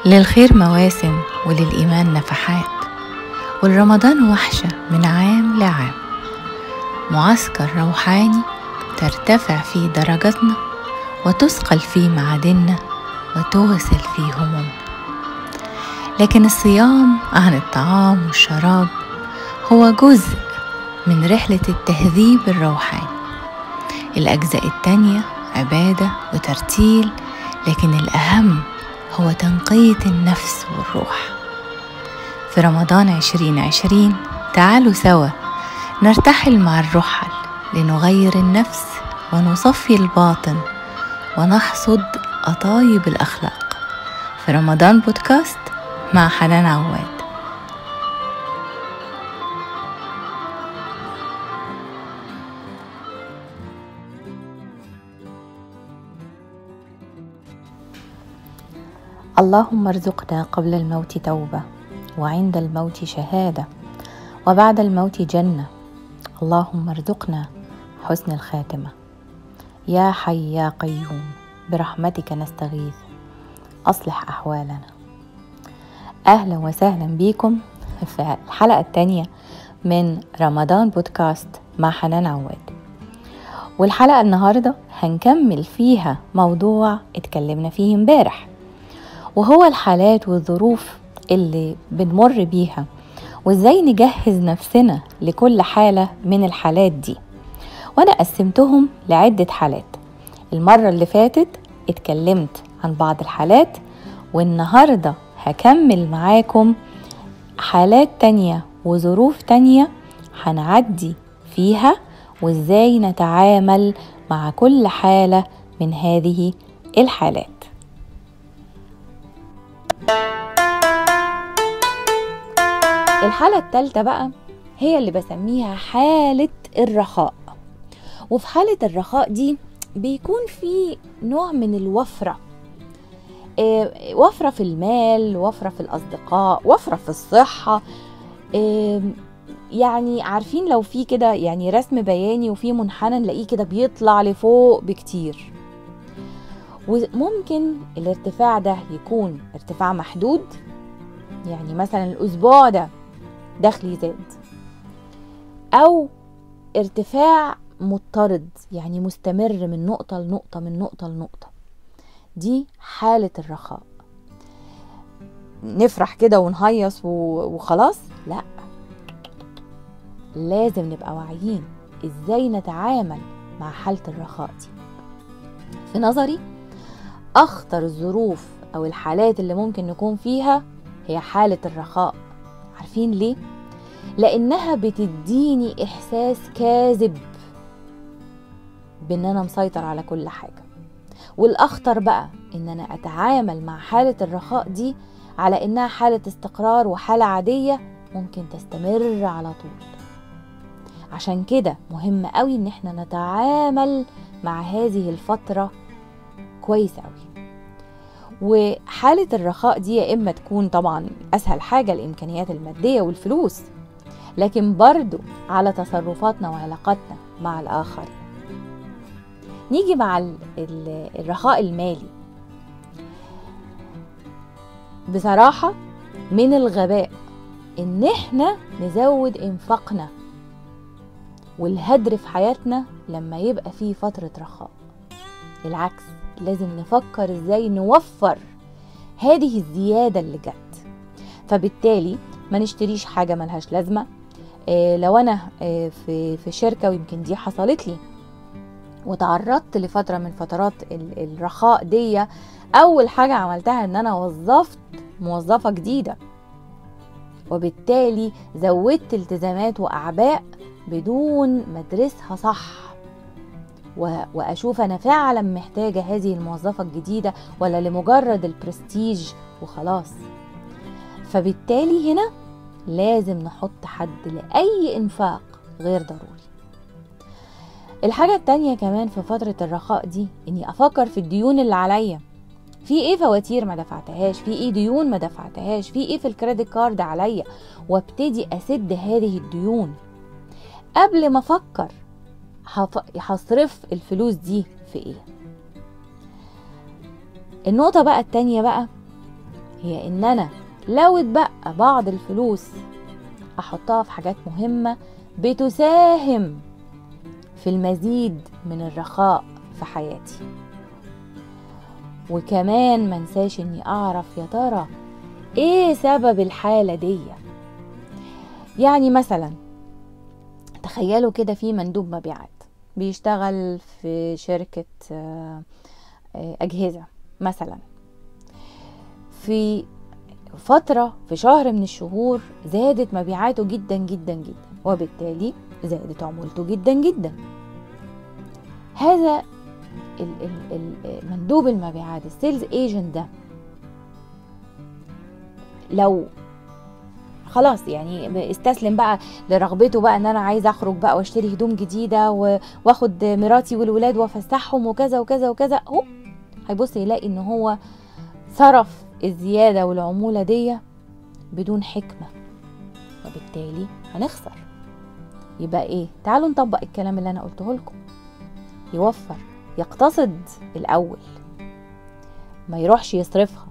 للخير مواسم وللإيمان نفحات والرمضان وحشة من عام لعام معسكر روحاني ترتفع فيه درجاتنا وتثقل فيه معادننا وتغسل فيه همومنا لكن الصيام عن الطعام والشراب هو جزء من رحلة التهذيب الروحاني الأجزاء التانية عبادة وترتيل لكن الأهم هو تنقية النفس والروح في رمضان عشرين عشرين تعالوا سوا نرتحل مع الرحل لنغير النفس ونصفي الباطن ونحصد أطايب الأخلاق في رمضان بودكاست مع حنان عواد اللهم ارزقنا قبل الموت توبه وعند الموت شهاده وبعد الموت جنه اللهم ارزقنا حسن الخاتمه يا حي يا قيوم برحمتك نستغيث اصلح احوالنا اهلا وسهلا بيكم في الحلقه الثانيه من رمضان بودكاست مع حنان عواد والحلقه النهارده هنكمل فيها موضوع اتكلمنا فيه امبارح وهو الحالات والظروف اللي بنمر بيها وازاي نجهز نفسنا لكل حالة من الحالات دي وانا قسمتهم لعدة حالات المرة اللي فاتت اتكلمت عن بعض الحالات والنهاردة هكمل معاكم حالات تانية وظروف تانية هنعدي فيها وازاي نتعامل مع كل حالة من هذه الحالات الحالة التالتة بقى هي اللي بسميها حالة الرخاء وفي حالة الرخاء دي بيكون في نوع من الوفرة إيه وفرة في المال وفرة في الأصدقاء وفرة في الصحة إيه يعني عارفين لو في كده يعني رسم بياني وفي منحنى نلاقيه كده بيطلع لفوق بكتير وممكن الارتفاع ده يكون ارتفاع محدود يعني مثلا الأسبوع ده دخلي زاد أو ارتفاع مضطرد يعني مستمر من نقطة لنقطة من نقطة لنقطة دي حالة الرخاء نفرح كده ونهيص وخلاص لا لازم نبقى واعيين ازاي نتعامل مع حالة الرخاء دي في نظري اخطر الظروف او الحالات اللي ممكن نكون فيها هي حالة الرخاء عارفين ليه؟ لأنها بتديني إحساس كاذب بإن أنا مسيطر على كل حاجة والأخطر بقى إن أنا أتعامل مع حالة الرخاء دي على إنها حالة استقرار وحالة عادية ممكن تستمر على طول عشان كده مهم قوي إن احنا نتعامل مع هذه الفترة كويس قوي وحالة الرخاء دي يا إما تكون طبعا أسهل حاجة الإمكانيات المادية والفلوس لكن برضو على تصرفاتنا وعلاقاتنا مع الآخرين نيجي مع الرخاء المالي بصراحة من الغباء إن إحنا نزود إنفاقنا والهدر في حياتنا لما يبقى فيه فترة رخاء العكس لازم نفكر ازاي نوفر هذه الزيادة اللي جت فبالتالي ما نشتريش حاجة ملهاش لازمة إيه لو انا إيه في في شركة ويمكن دي حصلت لي وتعرضت لفترة من فترات الرخاء دي اول حاجة عملتها ان انا وظفت موظفة جديدة وبالتالي زودت التزامات واعباء بدون ما ادرسها صح واشوف انا فعلا محتاجه هذه الموظفه الجديده ولا لمجرد البرستيج وخلاص فبالتالي هنا لازم نحط حد لاي انفاق غير ضروري الحاجة التانية كمان في فترة الرخاء دي اني افكر في الديون اللي عليا في ايه فواتير ما دفعتهاش في ايه ديون ما دفعتهاش في ايه في الكريدت كارد عليا وابتدي اسد هذه الديون قبل ما افكر هصرف الفلوس دي في ايه النقطة بقى التانية بقى هي ان انا لو اتبقى بعض الفلوس احطها في حاجات مهمة بتساهم في المزيد من الرخاء في حياتي وكمان منساش اني اعرف يا ترى ايه سبب الحالة دي يعني مثلا تخيلوا كده في مندوب مبيعات بيشتغل في شركة أجهزة مثلا في فترة في شهر من الشهور زادت مبيعاته جدا جدا جدا وبالتالي زادت عمولته جدا جدا هذا مندوب المبيعات السيلز ايجنت ده لو خلاص يعني استسلم بقى لرغبته بقى ان انا عايز اخرج بقى واشتري هدوم جديده واخد مراتي والولاد وافسحهم وكذا وكذا وكذا هو هيبص يلاقي ان هو صرف الزياده والعموله دي بدون حكمه وبالتالي هنخسر يبقى ايه تعالوا نطبق الكلام اللي انا قلته لكم يوفر يقتصد الاول ما يروحش يصرفها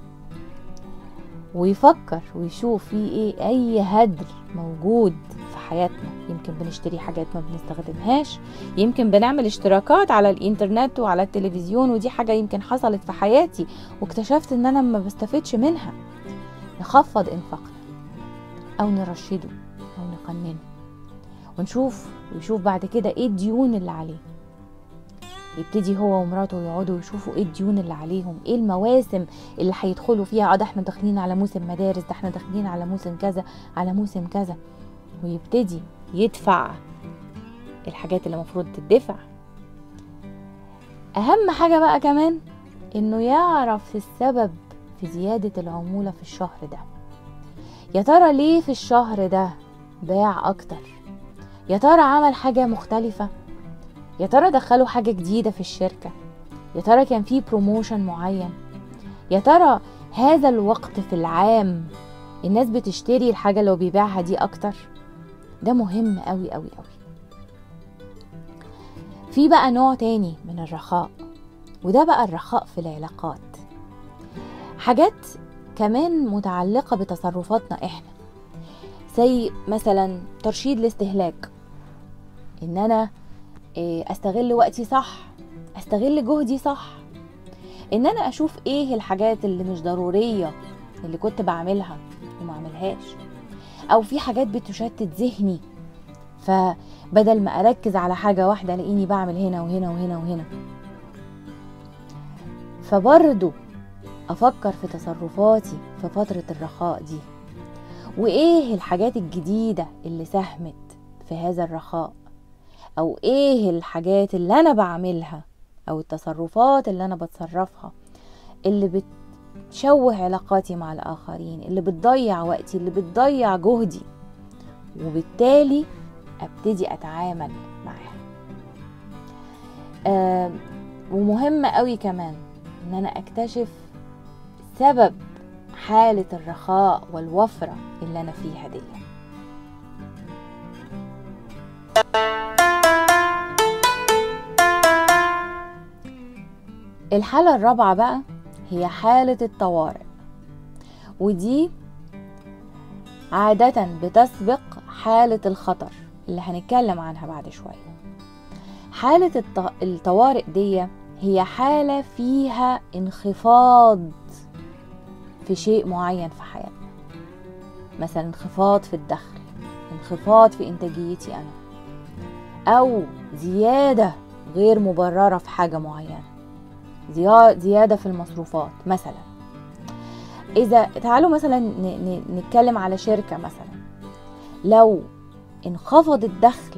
ويفكر ويشوف في ايه اي هدر موجود في حياتنا يمكن بنشتري حاجات ما بنستخدمهاش يمكن بنعمل اشتراكات على الانترنت وعلى التلفزيون ودي حاجة يمكن حصلت في حياتي واكتشفت ان انا ما بستفدش منها نخفض انفاقنا او نرشده او نقننه ونشوف ويشوف بعد كده ايه الديون اللي عليه يبتدي هو ومراته يقعدوا يشوفوا ايه الديون اللي عليهم ايه المواسم اللي هيدخلوا فيها اه ده احنا داخلين على موسم مدارس ده احنا داخلين على موسم كذا على موسم كذا ويبتدي يدفع الحاجات اللي المفروض تدفع اهم حاجه بقى كمان انه يعرف السبب في زياده العموله في الشهر ده يا ترى ليه في الشهر ده باع اكتر يا ترى عمل حاجه مختلفه يا ترى دخلوا حاجة جديدة في الشركة يا ترى كان في بروموشن معين يا ترى هذا الوقت في العام الناس بتشتري الحاجة اللي هو بيبيعها دي أكتر ده مهم قوي قوي قوي في بقى نوع تاني من الرخاء وده بقى الرخاء في العلاقات حاجات كمان متعلقة بتصرفاتنا احنا زي مثلا ترشيد الاستهلاك ان انا استغل وقتي صح استغل جهدي صح ان انا اشوف ايه الحاجات اللي مش ضروريه اللي كنت بعملها وما اعملهاش او في حاجات بتشتت ذهني فبدل ما اركز على حاجه واحده الاقيني بعمل هنا وهنا وهنا وهنا فبرضه افكر في تصرفاتي في فتره الرخاء دي وايه الحاجات الجديده اللي ساهمت في هذا الرخاء او ايه الحاجات اللي انا بعملها او التصرفات اللي انا بتصرفها اللي بتشوه علاقاتي مع الاخرين اللي بتضيع وقتي اللي بتضيع جهدي وبالتالي ابتدي اتعامل معاها آه ومهم قوي كمان ان انا اكتشف سبب حالة الرخاء والوفرة اللي انا فيها دي الحالة الرابعة بقى هي حالة الطوارئ ودي عادة بتسبق حالة الخطر اللي هنتكلم عنها بعد شوية حالة الطوارئ دي هي حالة فيها انخفاض في شيء معين في حياتنا مثلا انخفاض في الدخل انخفاض في انتاجيتي انا او زيادة غير مبررة في حاجة معينة زيادة في المصروفات مثلا إذا تعالوا مثلا نتكلم على شركة مثلا لو انخفض الدخل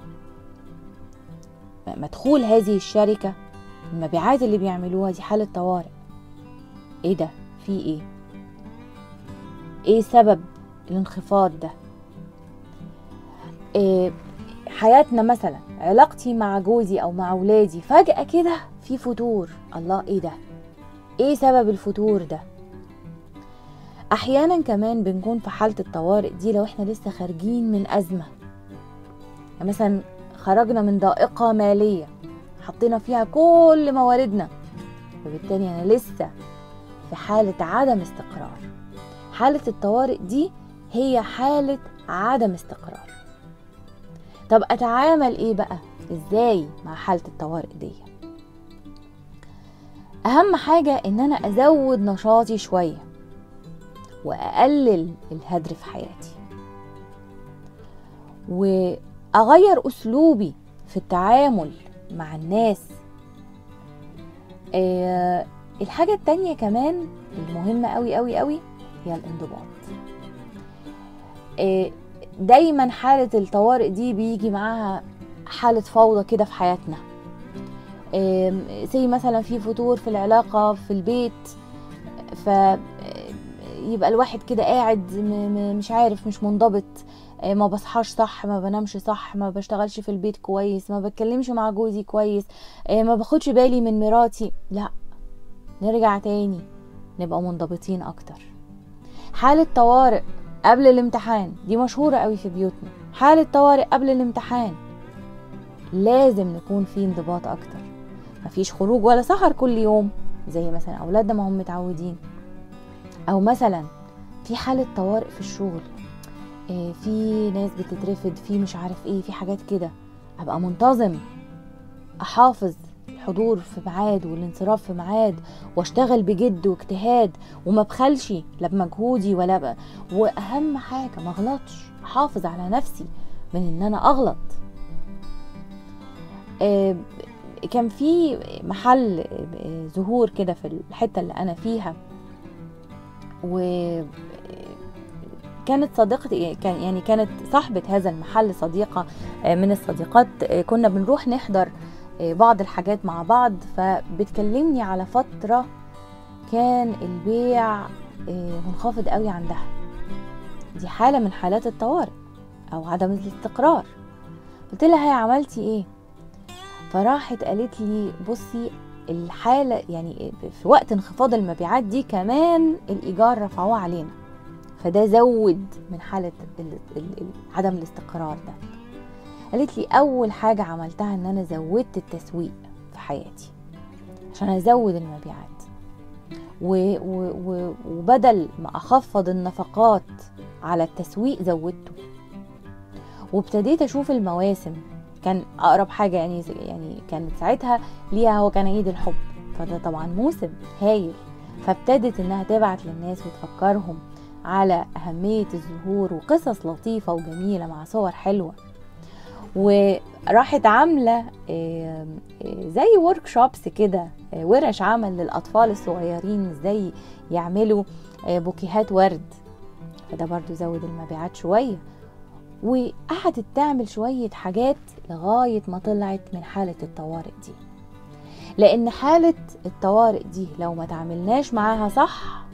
مدخول هذه الشركة المبيعات اللي بيعملوها دي حالة طوارئ ايه ده في ايه ايه سبب الانخفاض ده إيه حياتنا مثلا علاقتي مع جوزي او مع ولادي فجأة كده في فتور الله ايه ده ايه سبب الفتور ده احيانا كمان بنكون في حالة الطوارئ دي لو احنا لسه خارجين من ازمة يعني مثلا خرجنا من ضائقة مالية حطينا فيها كل مواردنا وبالتالي انا لسه في حالة عدم استقرار حالة الطوارئ دي هي حالة عدم استقرار طب اتعامل ايه بقى ازاي مع حالة الطوارئ دي اهم حاجة ان انا ازود نشاطي شوية واقلل الهدر في حياتي واغير اسلوبي في التعامل مع الناس آه الحاجة التانية كمان المهمة قوي قوي قوي هي الانضباط آه دايما حالة الطوارئ دي بيجي معاها حالة فوضى كده في حياتنا زي مثلا في فتور في العلاقة في البيت ف يبقى الواحد كده قاعد مش عارف مش منضبط ما بصحاش صح ما بنامش صح ما بشتغلش في البيت كويس ما بتكلمش مع جوزي كويس ما باخدش بالي من مراتي لا نرجع تاني نبقى منضبطين اكتر حالة طوارئ قبل الامتحان دي مشهورة قوي في بيوتنا حالة طوارئ قبل الامتحان لازم نكون في انضباط اكتر مفيش خروج ولا سهر كل يوم زي مثلا اولادنا ما هم متعودين او مثلا في حالة طوارئ في الشغل في ناس بتترفد في مش عارف ايه في حاجات كده ابقى منتظم احافظ الحضور في ميعاد والانصراف في ميعاد واشتغل بجد واجتهاد وما بخلش لا بمجهودي ولا ب... واهم حاجه ما اغلطش احافظ على نفسي من ان انا اغلط آه كان في محل ظهور كده في الحته اللي انا فيها و كانت صديقتي كان يعني كانت صاحبة هذا المحل صديقة من الصديقات كنا بنروح نحضر بعض الحاجات مع بعض فبتكلمني على فترة كان البيع منخفض قوي عندها دي حالة من حالات الطوارئ أو عدم الاستقرار قلت لها هي عملتي ايه فراحت قالت لي بصي الحالة يعني في وقت انخفاض المبيعات دي كمان الإيجار رفعوه علينا فده زود من حالة عدم الاستقرار ده قالت لي أول حاجة عملتها إن أنا زودت التسويق في حياتي عشان أزود المبيعات و و و وبدل ما أخفض النفقات على التسويق زودته وابتديت أشوف المواسم كان أقرب حاجة يعني يعني كانت ساعتها ليها هو كان عيد الحب فده طبعا موسم هايل فابتدت إنها تبعت للناس وتفكرهم على أهمية الزهور وقصص لطيفة وجميلة مع صور حلوة وراحت عاملة زي ورك شوبس كده ورش عمل للأطفال الصغيرين ازاي يعملوا بوكيهات ورد فده برضو زود المبيعات شوية وقعدت تعمل شوية حاجات لغاية ما طلعت من حالة الطوارئ دي لأن حالة الطوارئ دي لو ما تعملناش معاها صح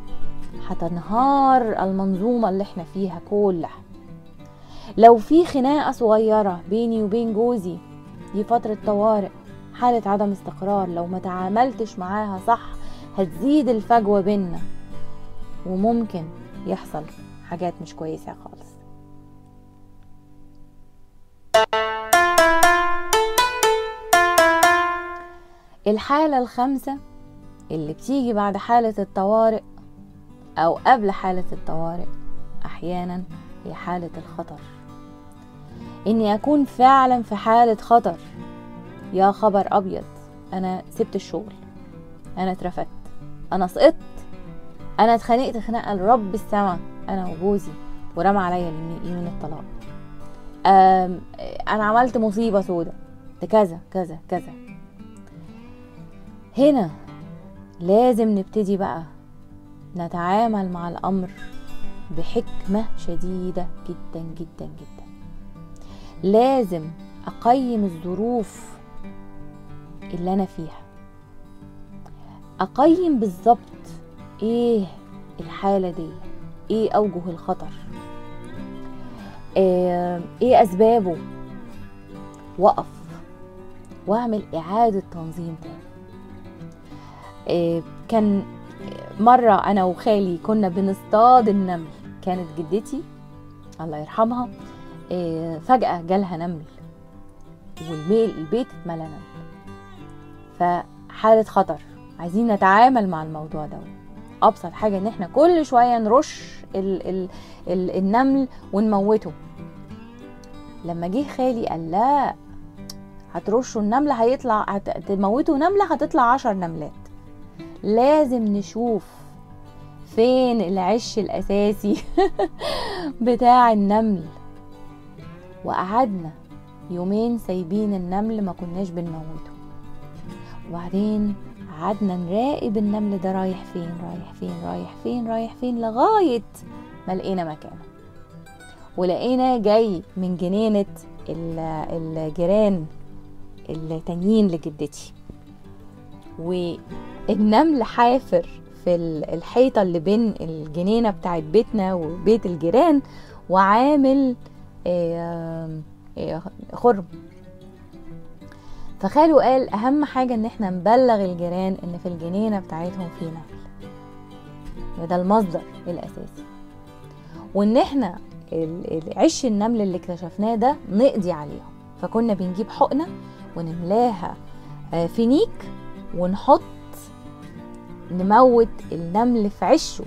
هتنهار المنظومة اللي احنا فيها كلها لو في خناقة صغيرة بيني وبين جوزي دي فترة طوارئ حالة عدم استقرار لو ما تعاملتش معاها صح هتزيد الفجوة بينا وممكن يحصل حاجات مش كويسة خالص الحالة الخامسة اللي بتيجي بعد حالة الطوارئ أو قبل حالة الطوارئ أحيانا هي حالة الخطر إني أكون فعلا في حالة خطر يا خبر أبيض أنا سبت الشغل أنا اترفدت أنا سقطت أنا اتخانقت خناقة لرب السما أنا وجوزي ورمى عليا يمين الطلاق أنا عملت مصيبة سودة ده كذا كذا كذا هنا لازم نبتدي بقى نتعامل مع الأمر بحكمة شديدة جدا جدا جدا لازم أقيم الظروف اللي أنا فيها أقيم بالظبط إيه الحالة دي إيه أوجه الخطر إيه أسبابه وقف وأعمل إعادة تنظيم تاني إيه كان مرة أنا وخالي كنا بنصطاد النمل كانت جدتي الله يرحمها إيه فجأة جالها نمل والميل البيت اتملى نمل فحالة خطر عايزين نتعامل مع الموضوع ده ابسط حاجه ان احنا كل شويه نرش ال ال ال النمل ونموته لما جه خالي قال لا هترشوا النمله هيطلع هتموتوا نمله هتطلع عشر نملات لازم نشوف فين العش الاساسي بتاع النمل وقعدنا يومين سايبين النمل ما كناش بنموته وبعدين قعدنا نراقب النمل ده رايح فين رايح فين رايح فين رايح فين لغاية ما لقينا مكانه ولقينا جاي من جنينة الجيران التانيين لجدتي والنمل حافر في الحيطة اللي بين الجنينة بتاعت بيتنا وبيت الجيران وعامل خرم فخاله قال اهم حاجه ان احنا نبلغ الجيران ان في الجنينه بتاعتهم في نمل وده المصدر الاساسي وان احنا عش النمل اللي اكتشفناه ده نقضي عليهم فكنا بنجيب حقنه ونملاها فينيك ونحط نموت النمل في عشه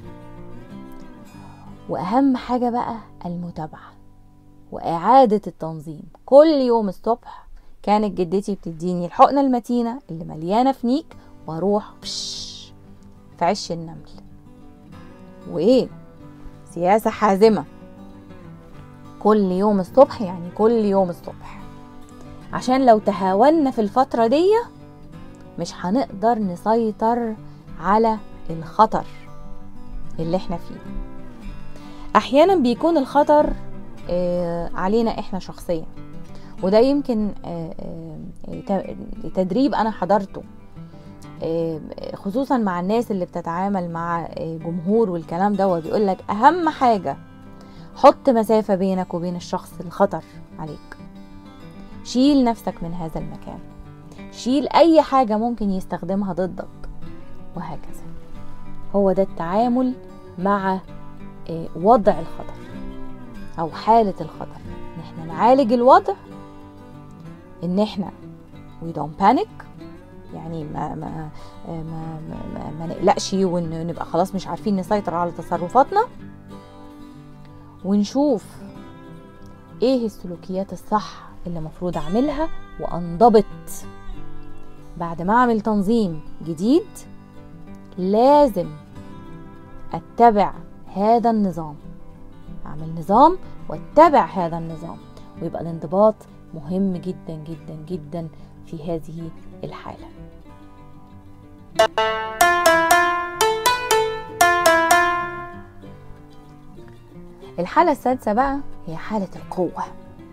واهم حاجه بقى المتابعه واعاده التنظيم كل يوم الصبح كانت جدتي بتديني الحقنة المتينة اللي مليانة فنيك واروح بش في عش النمل وايه سياسة حازمة كل يوم الصبح يعني كل يوم الصبح عشان لو تهاونا في الفترة دي مش هنقدر نسيطر على الخطر اللي احنا فيه احيانا بيكون الخطر علينا احنا شخصيا وده يمكن تدريب انا حضرته خصوصا مع الناس اللي بتتعامل مع جمهور والكلام ده بيقول لك اهم حاجه حط مسافه بينك وبين الشخص الخطر عليك شيل نفسك من هذا المكان شيل اي حاجه ممكن يستخدمها ضدك وهكذا هو ده التعامل مع وضع الخطر او حاله الخطر ان احنا نعالج الوضع ان احنا we don't panic يعني ما ما ما, ما, ما نقلقش ونبقى خلاص مش عارفين نسيطر على تصرفاتنا ونشوف ايه السلوكيات الصح اللي المفروض اعملها وانضبط بعد ما اعمل تنظيم جديد لازم اتبع هذا النظام اعمل نظام واتبع هذا النظام ويبقى الانضباط مهم جدا جدا جدا في هذه الحاله الحالة السادسة بقى هي حالة القوة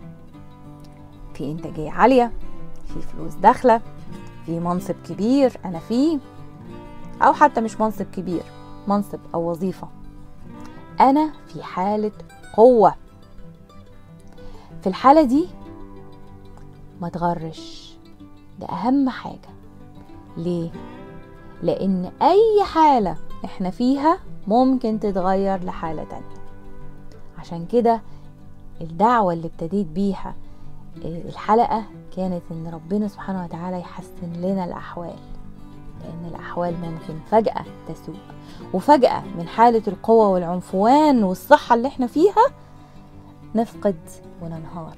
في إنتاجية عالية في فلوس داخلة في منصب كبير أنا فيه أو حتى مش منصب كبير منصب أو وظيفة أنا في حالة قوة في الحالة دي ما تغرش ده أهم حاجة ليه؟ لأن أي حالة إحنا فيها ممكن تتغير لحالة تانية عشان كده الدعوة اللي ابتديت بيها الحلقة كانت إن ربنا سبحانه وتعالى يحسن لنا الأحوال لأن الأحوال ممكن فجأة تسوء وفجأة من حالة القوة والعنفوان والصحة اللي احنا فيها نفقد وننهار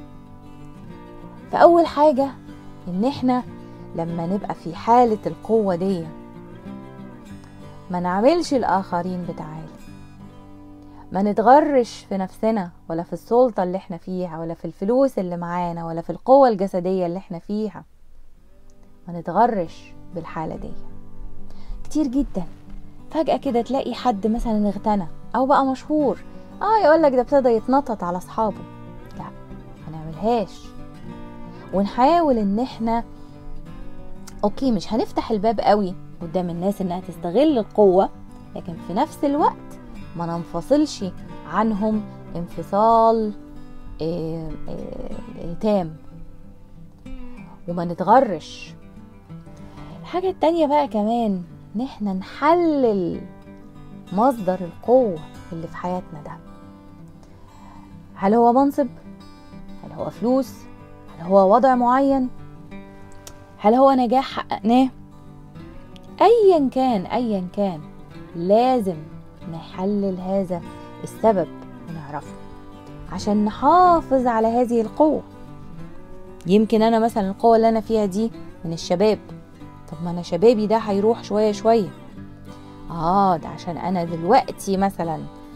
فأول حاجة إن احنا لما نبقى في حالة القوة دي ما نعملش الآخرين بتعالي ما نتغرش في نفسنا ولا في السلطة اللي احنا فيها ولا في الفلوس اللي معانا ولا في القوة الجسدية اللي احنا فيها ما نتغرش بالحالة دي كتير جدا فجأة كده تلاقي حد مثلا اغتنى أو بقى مشهور اه يقولك ده ابتدى يتنطط على أصحابه لا ما نعملهاش ونحاول ان احنا اوكي مش هنفتح الباب قوي قدام الناس انها تستغل القوة لكن في نفس الوقت ما ننفصلش عنهم انفصال اه اه تام وما نتغرش الحاجة التانية بقى كمان ان احنا نحلل مصدر القوة اللي في حياتنا ده هل هو منصب هل هو فلوس هل هو وضع معين هل هو نجاح حققناه ايا كان ايا كان لازم نحلل هذا السبب ونعرفه عشان نحافظ على هذه القوة يمكن أنا مثلا القوة اللي أنا فيها دي من الشباب طب ما أنا شبابي ده هيروح شوية شوية آه ده عشان أنا دلوقتي مثلا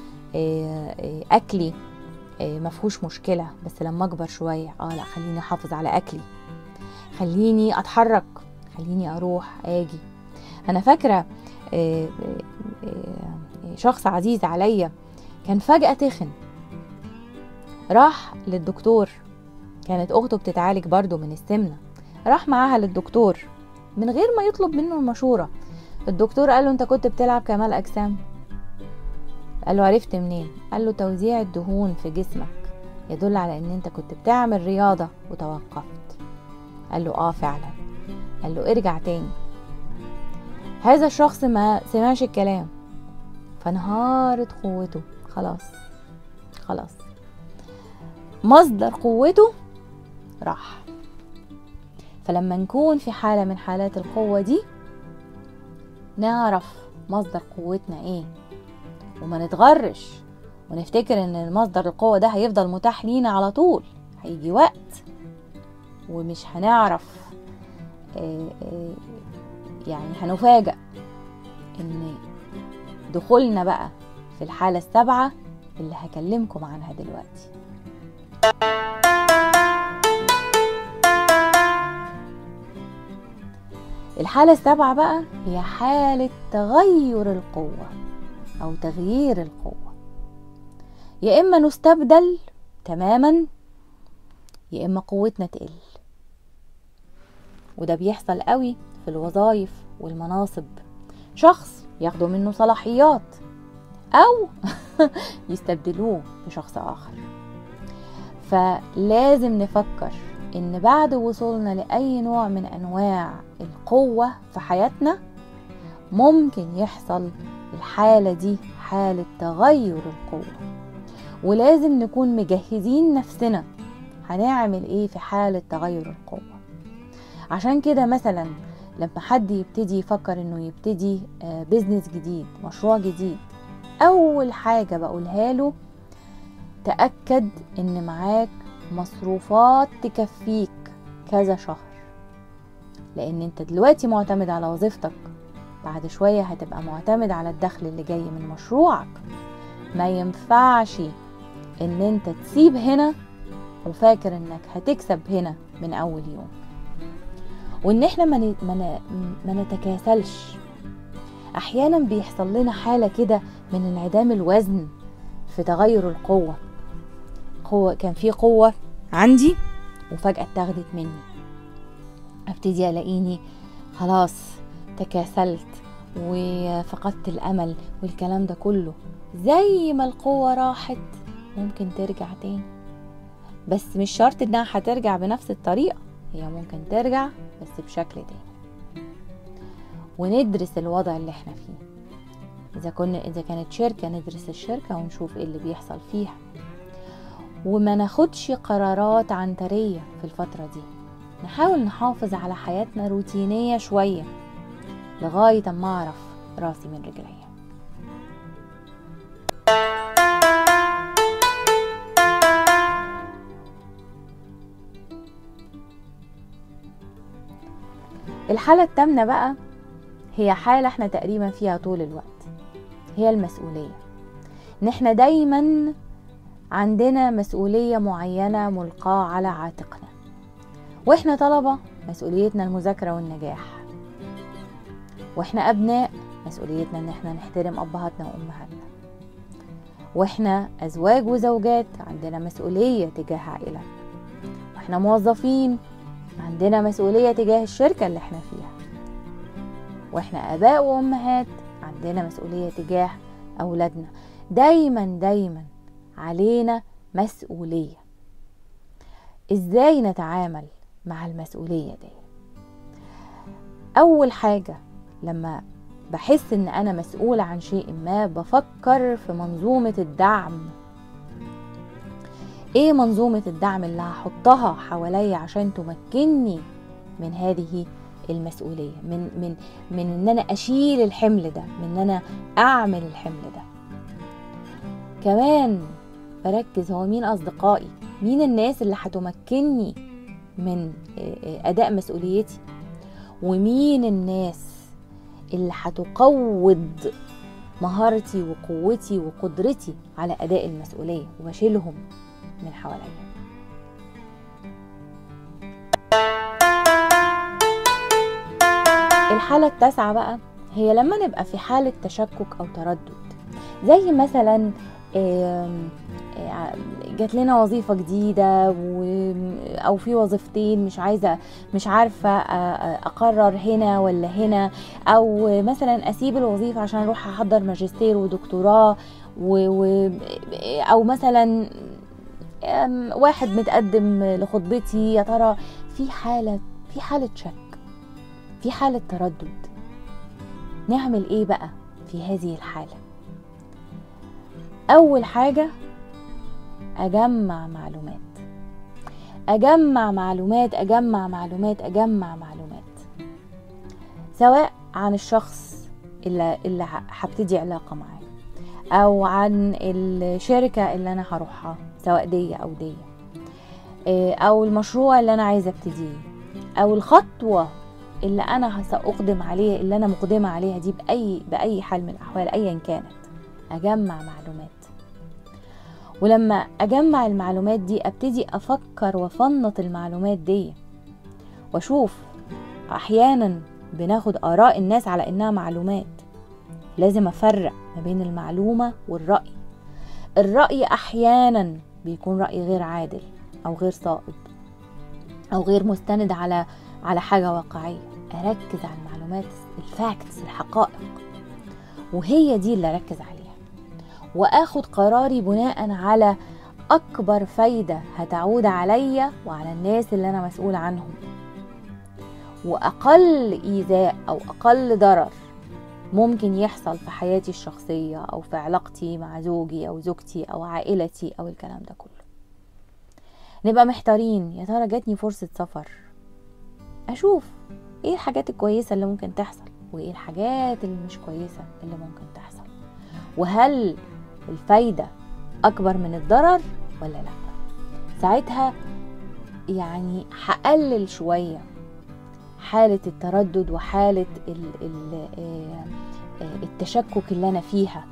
أكلي مفهوش مشكلة بس لما أكبر شوية آه لا خليني أحافظ على أكلي خليني أتحرك خليني أروح أجي أنا فاكرة شخص عزيز عليا كان فجأة تخن راح للدكتور كانت أخته بتتعالج برضه من السمنة راح معاها للدكتور من غير ما يطلب منه المشورة الدكتور قال له أنت كنت بتلعب كمال أجسام قال له عرفت منين قال له توزيع الدهون في جسمك يدل على ان انت كنت بتعمل رياضة وتوقفت قال له اه فعلا قال له ارجع تاني هذا الشخص ما سمعش الكلام فانهارت قوته خلاص خلاص مصدر قوته راح فلما نكون في حالة من حالات القوة دي نعرف مصدر قوتنا ايه وما نتغرش ونفتكر ان مصدر القوة ده هيفضل متاح لينا على طول هيجي وقت ومش هنعرف يعني هنفاجأ ان دخولنا بقى في الحالة السابعة اللي هكلمكم عنها دلوقتي الحالة السابعة بقى هي حالة تغير القوة أو تغيير القوة يا إما نستبدل تماما يا إما قوتنا تقل وده بيحصل قوي في الوظائف والمناصب شخص ياخدوا منه صلاحيات أو يستبدلوه بشخص آخر فلازم نفكر إن بعد وصولنا لأي نوع من أنواع القوة في حياتنا ممكن يحصل الحالة دي حالة تغير القوة ولازم نكون مجهزين نفسنا هنعمل ايه في حالة تغير القوة عشان كده مثلا لما حد يبتدي يفكر انه يبتدي بيزنس جديد مشروع جديد اول حاجة بقولها له تأكد ان معاك مصروفات تكفيك كذا شهر لان انت دلوقتي معتمد على وظيفتك بعد شوية هتبقى معتمد على الدخل اللي جاي من مشروعك ما ينفعش ان انت تسيب هنا وفاكر انك هتكسب هنا من اول يوم وان احنا ما, ن... ما, ن... ما نتكاسلش احيانا بيحصل لنا حالة كده من انعدام الوزن في تغير القوة قوة كان في قوة عندي وفجأة اتاخدت مني ابتدي الاقيني خلاص تكاسلت وفقدت الامل والكلام ده كله زي ما القوة راحت ممكن ترجع تاني بس مش شرط انها هترجع بنفس الطريقة هي ممكن ترجع بس بشكل تاني وندرس الوضع اللي احنا فيه اذا كنا اذا كانت شركة ندرس الشركة ونشوف ايه اللي بيحصل فيها وما ناخدش قرارات عنترية في الفترة دي نحاول نحافظ على حياتنا روتينية شوية لغاية ما أعرف راسي من رجليا الحالة التامنة بقى هي حالة احنا تقريبا فيها طول الوقت هي المسؤولية ان احنا دايما عندنا مسؤولية معينة ملقاة على عاتقنا واحنا طلبة مسؤوليتنا المذاكرة والنجاح واحنا ابناء مسؤوليتنا ان احنا نحترم ابهاتنا وامهاتنا واحنا ازواج وزوجات عندنا مسؤولية تجاه عائلة واحنا موظفين عندنا مسؤولية تجاه الشركة اللي احنا فيها واحنا اباء وامهات عندنا مسؤولية تجاه اولادنا دايما دايما علينا مسؤولية ازاي نتعامل مع المسؤولية دي اول حاجة لما بحس ان انا مسؤولة عن شيء ما بفكر في منظومة الدعم ايه منظومة الدعم اللي هحطها حواليا عشان تمكنني من هذه المسؤوليه من من من ان انا اشيل الحمل ده من ان انا اعمل الحمل ده كمان بركز هو مين اصدقائي مين الناس اللي هتمكنني من اداء مسؤوليتي ومين الناس اللي هتقوض مهارتي وقوتي وقدرتي على اداء المسؤوليه وبشيلهم من حواليا الحالة التاسعة بقى هي لما نبقى في حالة تشكك أو تردد زي مثلا جات لنا وظيفة جديدة أو في وظيفتين مش عايزة مش عارفة أقرر هنا ولا هنا أو مثلا أسيب الوظيفة عشان أروح أحضر ماجستير ودكتوراه و... أو مثلا واحد متقدم لخطبتي يا ترى في حالة في حالة شك في حالة تردد نعمل ايه بقى في هذه الحالة اول حاجة اجمع معلومات اجمع معلومات اجمع معلومات اجمع معلومات سواء عن الشخص اللي اللي هبتدي علاقة معاه او عن الشركة اللي انا هروحها سواء دي او دي او المشروع اللي انا عايزة ابتديه او الخطوة اللي انا ساقدم عليها اللي انا مقدمه عليها دي باي باي حال من الاحوال ايا كانت اجمع معلومات ولما اجمع المعلومات دي ابتدي افكر وافنط المعلومات دي واشوف احيانا بناخد اراء الناس على انها معلومات لازم افرق ما بين المعلومه والراي الراي احيانا بيكون راي غير عادل او غير صائب او غير مستند على على حاجة واقعية أركز على المعلومات الفاكتس الحقائق وهي دي اللي أركز عليها وآخد قراري بناء على أكبر فايدة هتعود عليا وعلى الناس اللي أنا مسؤول عنهم وأقل إيذاء أو أقل ضرر ممكن يحصل في حياتي الشخصية أو في علاقتي مع زوجي أو زوجتي أو عائلتي أو الكلام ده كله نبقى محتارين يا ترى جاتني فرصة سفر اشوف ايه الحاجات الكويسه اللي ممكن تحصل وايه الحاجات اللي مش كويسه اللي ممكن تحصل وهل الفايده اكبر من الضرر ولا لا ساعتها يعني هقلل شويه حاله التردد وحاله ال ال التشكك اللي انا فيها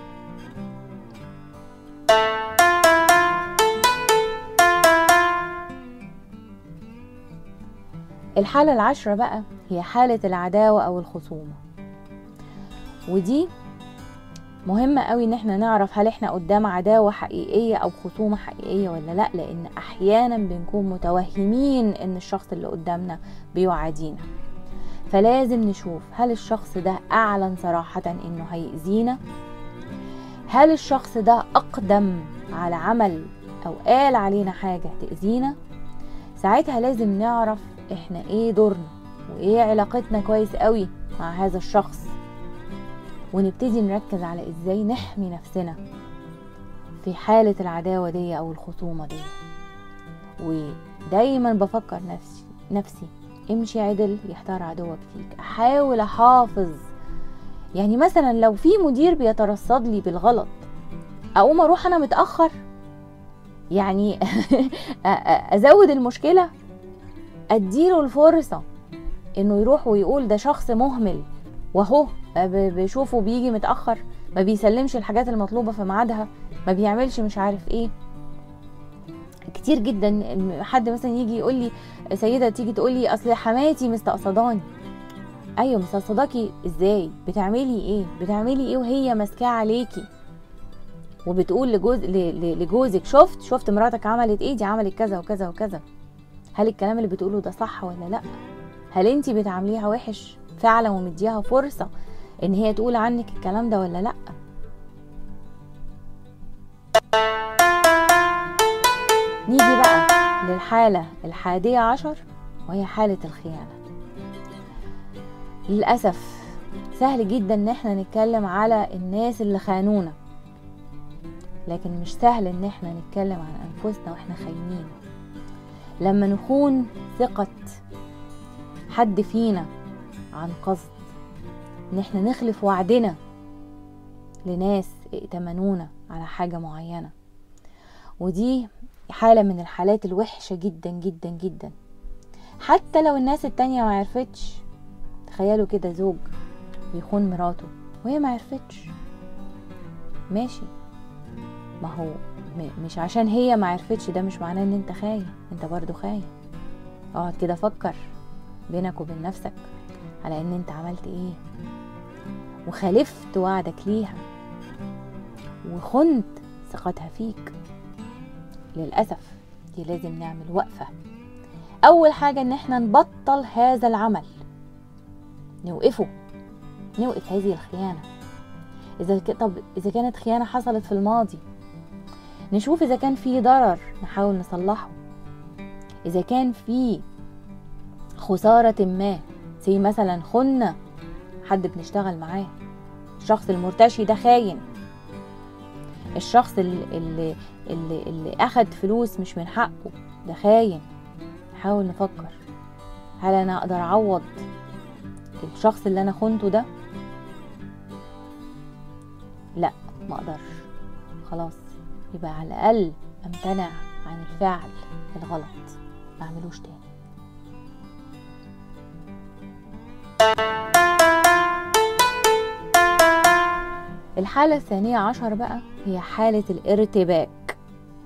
الحالة العاشرة بقى هي حالة العداوة أو الخصومة ودي مهمة قوي ان احنا نعرف هل احنا قدام عداوة حقيقية او خصومة حقيقية ولا لا لان احيانا بنكون متوهمين ان الشخص اللي قدامنا بيعادينا فلازم نشوف هل الشخص ده اعلن صراحة انه هيأذينا هل الشخص ده اقدم على عمل او قال علينا حاجة تأذينا ساعتها لازم نعرف احنا ايه دورنا وايه علاقتنا كويس قوي مع هذا الشخص ونبتدي نركز على ازاي نحمي نفسنا في حالة العداوة دي او الخصومة دي ودايما بفكر نفسي نفسي امشي عدل يحتار عدوك فيك احاول احافظ يعني مثلا لو في مدير بيترصد لي بالغلط اقوم اروح انا متاخر يعني ازود المشكله اديله الفرصه انه يروح ويقول ده شخص مهمل وهو بشوفه بيجي متاخر ما بيسلمش الحاجات المطلوبه في ميعادها ما بيعملش مش عارف ايه كتير جدا حد مثلا يجي يقول لي سيده تيجي تقول لي اصل حماتي مستقصداني ايوه مستقصداكي ازاي بتعملي ايه بتعملي ايه وهي ماسكاه عليكي وبتقول لجوز لجوزك شفت شفت مراتك عملت ايه دي عملت كذا وكذا وكذا هل الكلام اللي بتقوله ده صح ولا لا هل انت بتعامليها وحش فعلا ومديها فرصة ان هي تقول عنك الكلام ده ولا لا نيجي بقى للحالة الحادية عشر وهي حالة الخيانة للأسف سهل جدا ان احنا نتكلم على الناس اللي خانونا لكن مش سهل ان احنا نتكلم عن انفسنا واحنا خاينين لما نخون ثقة حد فينا عن قصد ان احنا نخلف وعدنا لناس ائتمنونا على حاجة معينة ودي حالة من الحالات الوحشة جدا جدا جدا حتى لو الناس التانية ما عرفتش تخيلوا كده زوج بيخون مراته وهي ما عرفتش ماشي ما هو مش عشان هي ما عرفتش ده مش معناه ان انت خاين انت برضو خاين اقعد كده فكر بينك وبين نفسك على ان انت عملت ايه وخالفت وعدك ليها وخنت ثقتها فيك للأسف دي لازم نعمل وقفة أول حاجة إن احنا نبطل هذا العمل نوقفه نوقف هذه الخيانة إذا ك... طب إذا كانت خيانة حصلت في الماضي نشوف إذا كان في ضرر نحاول نصلحه إذا كان في خسارة ما زي مثلا خنا حد بنشتغل معاه الشخص المرتشي ده خاين الشخص اللي, اللي, اللي, اللي أخد فلوس مش من حقه ده خاين نحاول نفكر هل أنا أقدر أعوض الشخص اللي أنا خنته ده لا ما أقدرش خلاص يبقى على الأقل أمتنع عن الفعل الغلط ما أعملوش تاني الحالة الثانية عشر بقى هي حالة الارتباك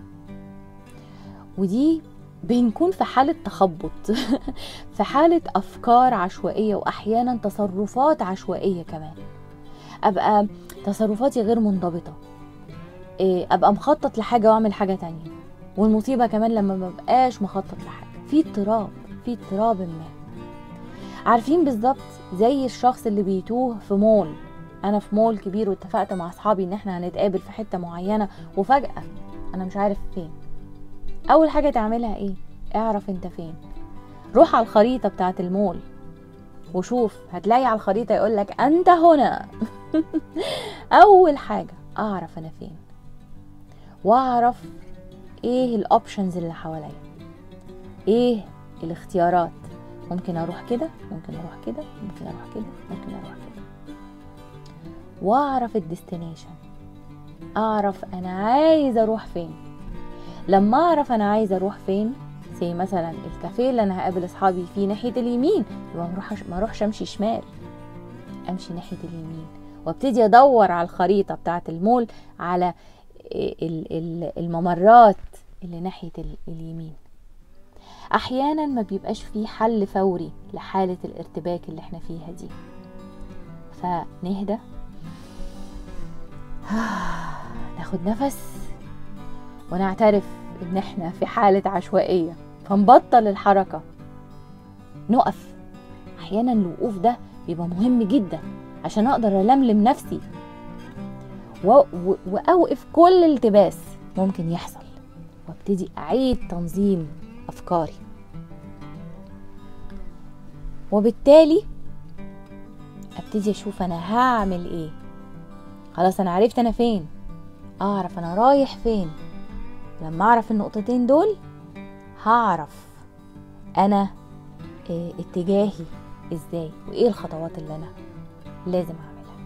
ودي بنكون في حالة تخبط في حالة أفكار عشوائية وأحيانا تصرفات عشوائية كمان أبقى تصرفاتي غير منضبطة أبقى مخطط لحاجة وأعمل حاجة تانية والمصيبة كمان لما مبقاش مخطط لحاجة في اضطراب في اضطراب ما عارفين بالظبط زي الشخص اللي بيتوه في مول انا في مول كبير واتفقت مع اصحابي ان احنا هنتقابل في حته معينه وفجاه انا مش عارف فين اول حاجه تعملها ايه اعرف انت فين روح على الخريطه بتاعه المول وشوف هتلاقي على الخريطه يقولك انت هنا اول حاجه اعرف انا فين واعرف ايه الاوبشنز اللي حواليا ايه الاختيارات ممكن اروح كده ممكن اروح كده ممكن اروح كده ممكن اروح كده واعرف الديستنيشن اعرف انا عايز اروح فين لما اعرف انا عايز اروح فين زي مثلا الكافيه اللي انا هقابل اصحابي فيه ناحيه اليمين يبقى ما اروحش ما اروحش امشي شمال امشي ناحيه اليمين وابتدي ادور على الخريطه بتاعه المول على الممرات اللي ناحيه اليمين احيانا ما بيبقاش فيه حل فوري لحاله الارتباك اللي احنا فيها دي فنهدى ناخد نفس ونعترف ان احنا في حالة عشوائية فنبطل الحركة نقف احيانا الوقوف ده بيبقى مهم جدا عشان اقدر الملم نفسي واوقف كل التباس ممكن يحصل وابتدي اعيد تنظيم افكاري وبالتالي ابتدي اشوف انا هعمل ايه خلاص انا عرفت انا فين اعرف انا رايح فين لما اعرف النقطتين دول هعرف انا إيه اتجاهي ازاي وايه الخطوات اللي انا لازم اعملها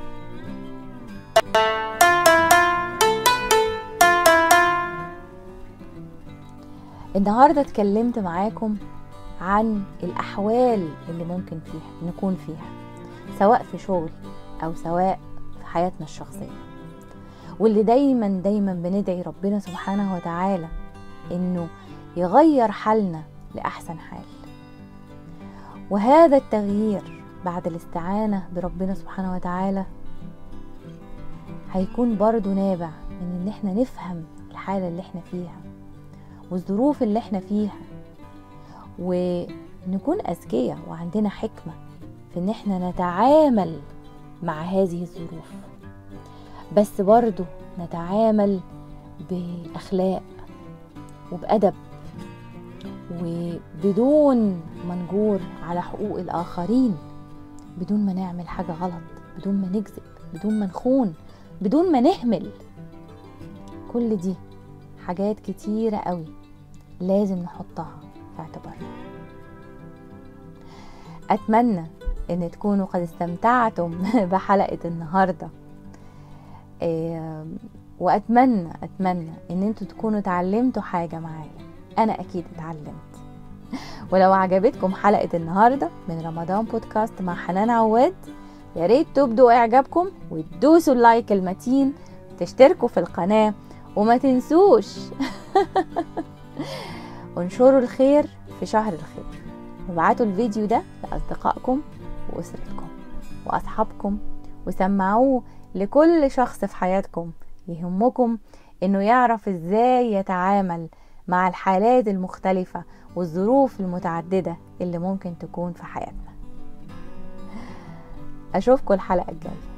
النهارده اتكلمت معاكم عن الاحوال اللي ممكن فيها نكون فيها سواء في شغل او سواء في حياتنا الشخصيه واللي دايما دايما بندعي ربنا سبحانه وتعالى انه يغير حالنا لاحسن حال وهذا التغيير بعد الاستعانه بربنا سبحانه وتعالى هيكون برضو نابع من ان احنا نفهم الحاله اللي احنا فيها والظروف اللي احنا فيها ونكون اذكياء وعندنا حكمه في ان احنا نتعامل مع هذه الظروف بس برضو نتعامل باخلاق وبادب وبدون ما نجور على حقوق الاخرين بدون ما نعمل حاجه غلط بدون ما نكذب بدون ما نخون بدون ما نهمل كل دي حاجات كتيره قوي لازم نحطها في اعتبارنا أتمنى إن تكونوا قد استمتعتم بحلقة النهاردة وأتمنى أتمنى إن انتوا تكونوا اتعلمتوا حاجة معايا أنا أكيد اتعلمت ولو عجبتكم حلقة النهاردة من رمضان بودكاست مع حنان عواد يا ريت تبدوا إعجابكم وتدوسوا اللايك المتين تشتركوا في القناة وما تنسوش انشروا الخير في شهر الخير وابعتوا الفيديو ده لأصدقائكم وأسرتكم وأصحابكم وسمعوه لكل شخص في حياتكم يهمكم انه يعرف ازاي يتعامل مع الحالات المختلفة والظروف المتعددة اللي ممكن تكون في حياتنا أشوفكم الحلقة الجاية